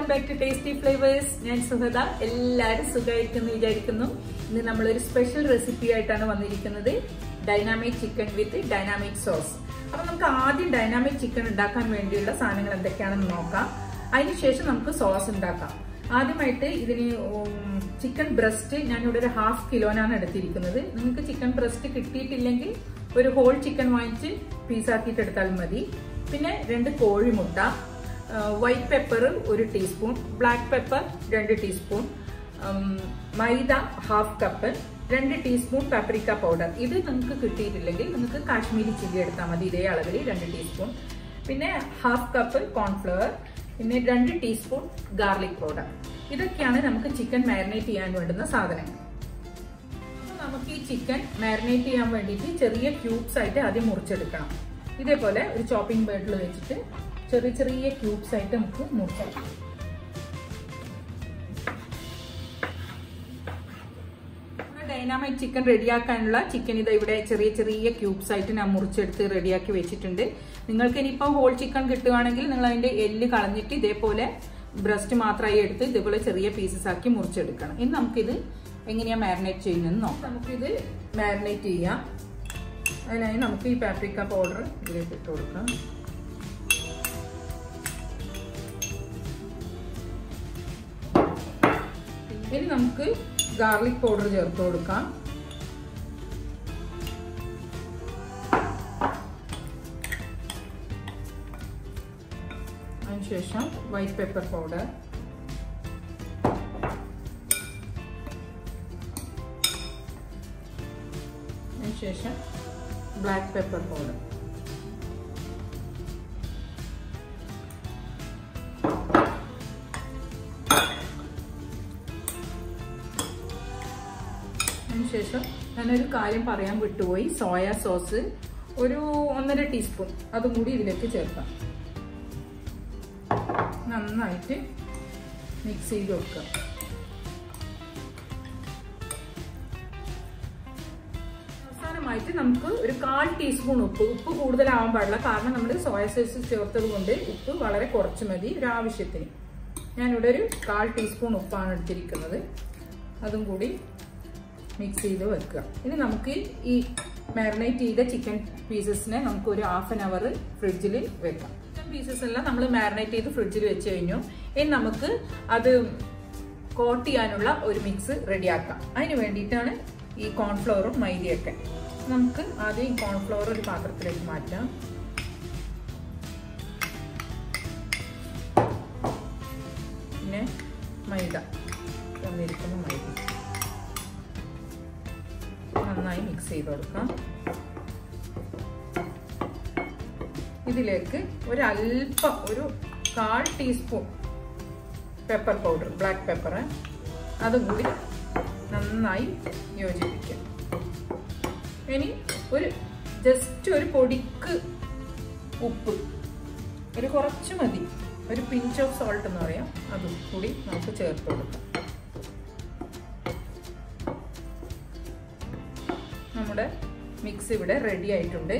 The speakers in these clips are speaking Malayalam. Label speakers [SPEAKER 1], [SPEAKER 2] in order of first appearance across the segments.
[SPEAKER 1] welcome back to tasty flavours ഞാൻ സുഹൃത എല്ലാവരും സുഖമായിരിക്കുന്നു വിചാരിക്കുന്നു ഇന്ന് നമ്മളൊരു സ്പെഷ്യൽ റെസിപ്പി ആയിട്ടാണ് വന്നിരിക്കുന്നത് dynamic chicken with dynamic sauce അപ്പൊ നമുക്ക് ആദ്യം ഡൈനാമിക് ചിക്കൻ ഉണ്ടാക്കാൻ വേണ്ടിയുള്ള സാധനങ്ങൾ എന്തൊക്കെയാണെന്ന് നോക്കാം അതിനുശേഷം നമുക്ക് സോസ് ഉണ്ടാക്കാം ആദ്യമായിട്ട് ഇതിന് ചിക്കൻ ബ്രസ്റ്റ് ഞാനിവിടെ ഒരു ഹാഫ് കിലോനാണ് എടുത്തിരിക്കുന്നത് നിങ്ങൾക്ക് ചിക്കൻ ബ്രസ്റ്റ് കിട്ടിയിട്ടില്ലെങ്കിൽ ഒരു ഹോൾ ചിക്കൻ വാങ്ങിച്ച് പീസാക്കിയിട്ട് എടുത്താൽ മതി പിന്നെ രണ്ട് കോഴിമുട്ട വൈറ്റ് പെപ്പർ ഒരു ടീസ്പൂൺ ബ്ലാക്ക് പെപ്പർ രണ്ട് ടീസ്പൂൺ മൈദ ഹാഫ് കപ്പ് രണ്ട് ടീസ്പൂൺ പാപ്രിക്ക പൗഡർ ഇത് നിങ്ങൾക്ക് കിട്ടിയിട്ടില്ലെങ്കിൽ നിങ്ങൾക്ക് കാശ്മീരി ചില്ലി എടുത്താൽ മതി ഇതേ അളവിൽ രണ്ട് ടീസ്പൂൺ പിന്നെ ഹാഫ് കപ്പ് കോൺഫ്ലവർ പിന്നെ രണ്ട് ടീസ്പൂൺ ഗാർലിക് പൗഡർ ഇതൊക്കെയാണ് നമുക്ക് ചിക്കൻ മാരിനേറ്റ് ചെയ്യാൻ വേണ്ടുന്ന സാധനങ്ങൾ നമുക്ക് ഈ ചിക്കൻ മാരിനേറ്റ് ചെയ്യാൻ വേണ്ടിയിട്ട് ചെറിയ ക്യൂബ്സ് ആയിട്ട് ആദ്യം മുറിച്ചെടുക്കണം ഇതേപോലെ ഒരു ചോപ്പിംഗ് ബോർഡിൽ വെച്ചിട്ട് ചെറിയ ചെറിയ ക്യൂബ്സ് ആയിട്ട് നമുക്ക് മുറിച്ചെടുക്കാം ഡൈനാമൈറ്റ് ചിക്കൻ റെഡിയാക്കാനുള്ള ചിക്കൻ ഇത് ഇവിടെ ചെറിയ ചെറിയ ക്യൂബ്സ് ആയിട്ട് ഞാൻ മുറിച്ചെടുത്ത് റെഡിയാക്കി വെച്ചിട്ടുണ്ട് നിങ്ങൾക്ക് ഇനിയിപ്പോൾ ഹോൾ ചിക്കൻ കിട്ടുകയാണെങ്കിൽ നിങ്ങൾ അതിന്റെ എല്ല് കളഞ്ഞിട്ട് ഇതേപോലെ ബ്രസ്റ്റ് മാത്രമായി എടുത്ത് ഇതേപോലെ ചെറിയ പീസസ് ആക്കി മുറിച്ചെടുക്കണം ഇനി നമുക്കിത് എങ്ങനെയാ മാരിനേറ്റ് ചെയ്യുന്നത് നോക്കാം നമുക്കിത് മാരിനേറ്റ് ചെയ്യാം അതിനായി നമുക്ക് ഈ പാപ്രിക്ക പൗഡർ ഇതിലേക്ക് ഇട്ട് കൊടുക്കാം ഇനി നമുക്ക് ഗാർലിക് പൗഡർ ചേർത്ത് കൊടുക്കാം അതിനുശേഷം വൈറ്റ് പെപ്പർ പൗഡർ അതിനുശേഷം ബ്ലാക്ക് പെപ്പർ പൗഡർ അതിനുശേഷം ഞാനൊരു കാര്യം പറയാൻ വിട്ടുപോയി സോയ സോസ് ഒരു ഒന്നര ടീസ്പൂൺ അതും കൂടി ഇതിലേക്ക് ചേർക്കാം നന്നായിട്ട് മിക്സ് ചെയ്ത് വെക്കുക അവസാനമായിട്ട് നമുക്ക് ഒരു കാൽ ടീസ്പൂൺ ഉപ്പ് ഉപ്പ് കൂടുതലാവാൻ പാടില്ല കാരണം നമ്മൾ സോയ സോസ് ചേർത്തത് കൊണ്ട് ഉപ്പ് വളരെ കുറച്ച് മതി ഒരു ആവശ്യത്തിന് ഞാനിവിടെ ഒരു കാൽ ടീസ്പൂൺ ഉപ്പാണ് എടുത്തിരിക്കുന്നത് അതും കൂടി മിക്സ് ചെയ്ത് വെക്കുക ഇനി നമുക്ക് ഈ മാരിനേറ്റ് ചെയ്ത ചിക്കൻ പീസസിനെ നമുക്ക് ഒരു ഹാഫ് ആൻ അവർ ഫ്രിഡ്ജിൽ വെക്കാം ചിക്കൻ പീസസ് എല്ലാം നമ്മൾ മാരിനേറ്റ് ചെയ്ത് ഫ്രിഡ്ജിൽ വെച്ച് കഴിഞ്ഞു ഇനി നമുക്ക് അത് കോട്ട് ചെയ്യാനുള്ള ഒരു മിക്സ് റെഡിയാക്കാം അതിന് വേണ്ടിയിട്ടാണ് ഈ കോൺഫ്ലവറും മൈദയൊക്കെ നമുക്ക് ആദ്യം ഈ കോൺഫ്ലവർ ഒരു പാത്രത്തിലേക്ക് മാറ്റാം പിന്നെ മൈദ തന്നിരിക്കുന്ന മൈദ നന്നായി മിക്സ് ചെയ്ത് കൊടുക്കാം ഇതിലേക്ക് ഒരല്പം ഒരു കാൽ teaspoon pepper powder black pepper അതും കൂടി നന്നായി യോജിപ്പിക്കുക ഇനി ഒരു ജസ്റ്റ് ഒരു പൊടിക്ക് ഉപ്പ് ഒരു കുറച്ച് മതി ഒരു പിഞ്ച് ഓഫ് സോൾട്ട് എന്ന് പറയാം അതും കൂടി നമുക്ക് ചേർത്ത് കൊടുക്കാം നമ്മുടെ മിക്സ് ഇവിടെ റെഡി ആയിട്ടുണ്ട്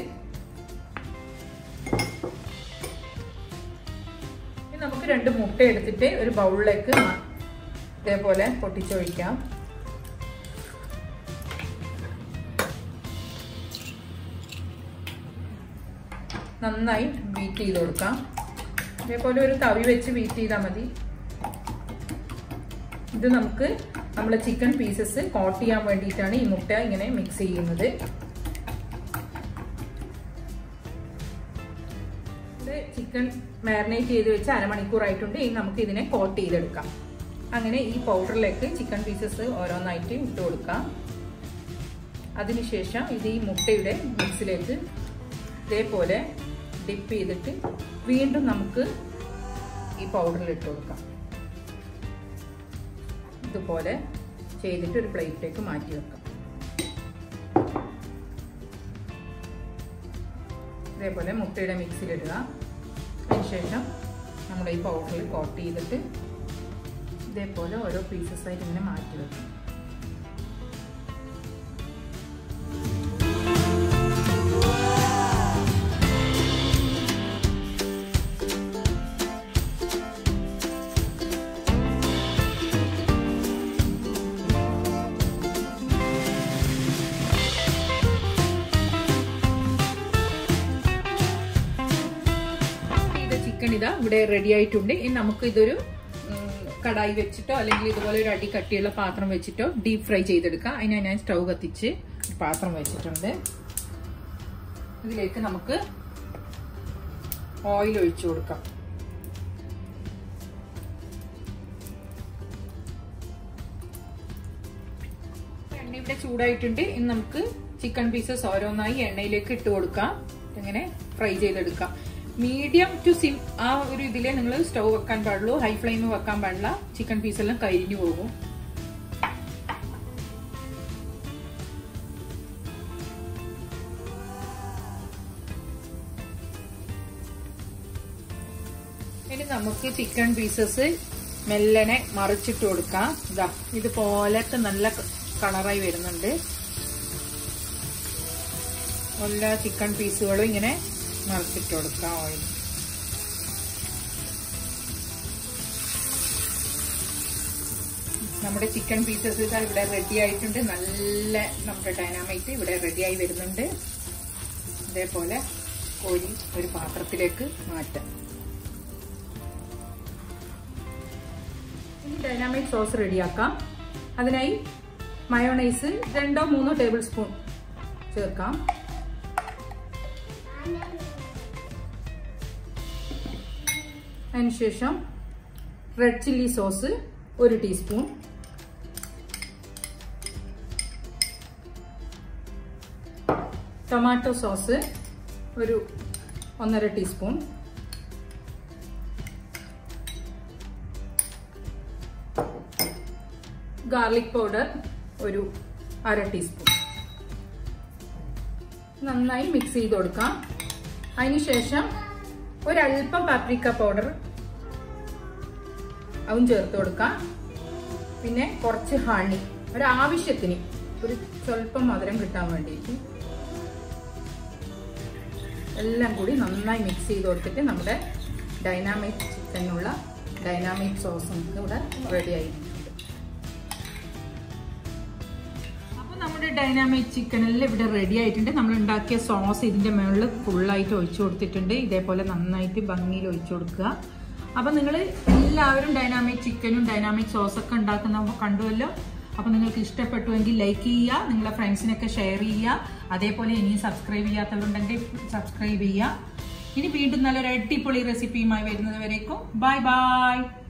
[SPEAKER 1] ഇനി നമുക്ക് രണ്ട് മുട്ട എടുത്തിട്ട് ഒരു ബൗളിലേക്ക് ഇതേപോലെ പൊട്ടിച്ചൊഴിക്കാം നന്നായി ബീറ്റ് ചെയ്ത് കൊടുക്കാം ഇതേപോലെ ഒരു തവി വെച്ച് ബീറ്റ് ചെയ്താൽ മതി ഇത് നമുക്ക് നമ്മൾ ചിക്കൻ പീസസ് കോട്ട് ചെയ്യാൻ വേണ്ടിയിട്ടാണ് ഈ മുട്ട ഇങ്ങനെ മിക്സ് ചെയ്യുന്നത് ഇത് ചിക്കൻ മാരിനേറ്റ് ചെയ്ത് വെച്ച് അരമണിക്കൂറായിട്ടുണ്ട് ഇനി നമുക്ക് ഇതിനെ കോട്ട് ചെയ്തെടുക്കാം അങ്ങനെ ഈ പൗഡറിലേക്ക് ചിക്കൻ പീസസ് ഓരോന്നായിട്ട് ഇട്ട് കൊടുക്കാം അതിനുശേഷം ഇത് ഈ മുട്ടയുടെ മിക്സിലേക്ക് ഇതേപോലെ ഡിപ്പ് ചെയ്തിട്ട് വീണ്ടും നമുക്ക് ഈ പൗഡറിൽ ഇട്ട് കൊടുക്കാം ഇതുപോലെ ചെയ്തിട്ട് ഒരു പ്ലേറ്റിലേക്ക് മാറ്റി വെക്കാം ഇതേപോലെ മുട്ടയുടെ മിക്സിയിലിടുക അതിനുശേഷം നമ്മുടെ ഈ പൗഡറിൽ കോട്ട് ചെയ്തിട്ട് ഇതേപോലെ ഓരോ പീസസ് ആയിട്ട് ഇങ്ങനെ മാറ്റി വെക്കാം ചിക്കൻ ഇതാ ഇവിടെ റെഡി ആയിട്ടുണ്ട് ഇനി നമുക്ക് ഇതൊരു ഉം, കടായി വെച്ചിട്ടോ അല്ലെങ്കിൽ ഇതുപോലെ ഒരു അടി കട്ടിയുള്ള പാത്രം വെച്ചിട്ടോ ഡീപ് ഫ്രൈ ചെയ്തെടുക്കാം അതിനാ ഞാൻ സ്റ്റൗ കത്തിച്ച് ഒരു പാത്രം വെച്ചിട്ടുണ്ട് ഇതിലേക്ക് നമുക്ക് ഓയിൽ ഒഴിച്ചു കൊടുക്കാം എണ്ണ ഇവിടെ ചൂടായിട്ടുണ്ട് ഇനി നമുക്ക് ചിക്കൻ പീസസ് ഓരോന്നായി എണ്ണയിലേക്ക് ഇട്ട് കൊടുക്കാം ഇങ്ങനെ ഫ്രൈ ചെയ്തെടുക്കാം മീഡിയം ടു സിം ആ ഒരു ഇതിലെ നിങ്ങൾ സ്റ്റൗ വെക്കാൻ പാടുള്ളൂ ഹൈ ഫ്ലെയിം വെക്കാൻ പാടില്ല ചിക്കൻ പീസ് എല്ലാം കരിഞ്ഞു പോകും ഇനി നമുക്ക് ചിക്കൻ പീസസ് മെല്ലനെ മറിച്ചിട്ട് കൊടുക്കാം ഇതാ ഇതുപോലത്തെ നല്ല കളറായി വരുന്നുണ്ട് എല്ലാ ചിക്കൻ പീസുകളും ഇങ്ങനെ മറിച്ചിട്ട് കൊടുക്കാം ഓയിൽ നമ്മുടെ ചിക്കൻ പീസസ് ഇതാ ഇവിടെ റെഡി ആയിട്ടുണ്ട് നല്ല നമ്മുടെ ഡൈനാമൈറ്റ് ഇവിടെ റെഡിയായി വരുന്നുണ്ട് ഇതേപോലെ കോരി ഒരു പാത്രത്തിലേക്ക് മാറ്റാം ഇനി ഡൈനാമിക് സോസ് റെഡിയാക്കാം അതിനായി മയോണൈസ് രണ്ടോ മൂന്നോ ടേബിൾ സ്പൂൺ ചേർക്കാം അതിനുശേഷം റെഡ് ചില്ലി സോസ് ഒരു ടീസ്പൂൺ ടൊമാറ്റോ സോസ് ഒരു ഒന്നര ടീസ്പൂൺ ഗാർലിക് പൗഡർ ഒരു അര ടീസ്പൂൺ നന്നായി മിക്സ് ചെയ്ത് കൊടുക്കാം അതിനുശേഷം ഒരല്പം പാപ്രിക്ക പൗഡർ അതും ചേർത്ത് കൊടുക്കാം പിന്നെ കുറച്ച് ഹണി ഒരാവശ്യത്തിന് ഒരു സ്വല്പം മധുരം കിട്ടാൻ വേണ്ടിയിട്ട് എല്ലാം കൂടി നന്നായി മിക്സ് ചെയ്ത് കൊടുത്തിട്ട് നമ്മുടെ ഡൈനാമിക് ചിക്കനുള്ള ഡൈനാമിക് സോസ് നമുക്ക് ഇവിടെ റെഡി ആയിട്ടുണ്ട് അപ്പോൾ നമ്മുടെ ഡൈനാമിക് ചിക്കൻ എല്ലാം ഇവിടെ റെഡി ആയിട്ടുണ്ട് നമ്മൾ ഉണ്ടാക്കിയ സോസ് ഇതിന്റെ മുകളിൽ ഫുള്ളായിട്ട് ഒഴിച്ചു കൊടുത്തിട്ടുണ്ട് ഇതേപോലെ നന്നായിട്ട് ഭംഗിയിൽ ഒഴിച്ചു കൊടുക്കുക അപ്പൊ നിങ്ങൾ എല്ലാവരും ഡൈനാമിക് ചിക്കനും ഡൈനാമിക് സോസൊക്കെ ഉണ്ടാക്കുന്ന കണ്ടുവല്ലോ അപ്പൊ നിങ്ങൾക്ക് ഇഷ്ടപ്പെട്ടുവെങ്കിൽ ലൈക്ക് ചെയ്യുക നിങ്ങളെ ഫ്രണ്ട്സിനൊക്കെ ഷെയർ ചെയ്യുക അതേപോലെ ഇനിയും സബ്സ്ക്രൈബ് ചെയ്യാത്തവരുണ്ടെങ്കിൽ സബ്സ്ക്രൈബ് ചെയ്യുക ഇനി വീണ്ടും നല്ലൊരു അടിപൊളി റെസിപ്പിയുമായി വരുന്നത് വരേക്കും ബൈ ബൈ